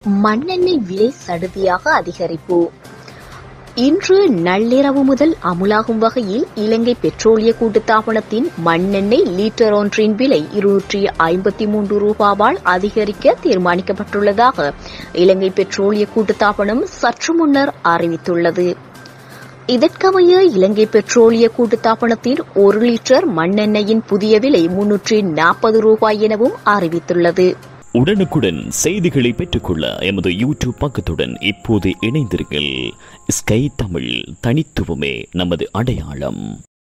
மண்ணெண்ணெய் விலை சடுதியாக அதிகரிப்பு இன்று நள்ளிரவு முதல் அமுலாகும் வகையில் இலங்கை பெட்ரோலிய கூட்டுத்தாபனத்தின் மண்ணெண்ணெய் லீட்டர் ஒன்றின் விலை இருநூற்றி ஐம்பத்தி மூன்று ரூபாவால் அதிகரிக்க தீர்மானிக்கப்பட்டுள்ளதாக இலங்கை பெட்ரோலிய கூட்டுத்தாபனம் சற்று முன்னர் அறிவித்துள்ளது இதற்கமைய இலங்கை பெட்ரோலிய கூட்டுத்தாபனத்தின் ஒரு லிட்டர் மண்ணெண்ணெயின் புதிய விலை முன்னூற்றி நாற்பது ரூபாய் எனவும் அறிவித்துள்ளது உடனுக்குடன் செய்திகளை பெற்றுக்கொள்ள எமது யூடியூப் பக்கத்துடன் இப்போது இணைந்திருங்கள் ஸ்கை தமிழ் தனித்துவமே நமது அடையாளம்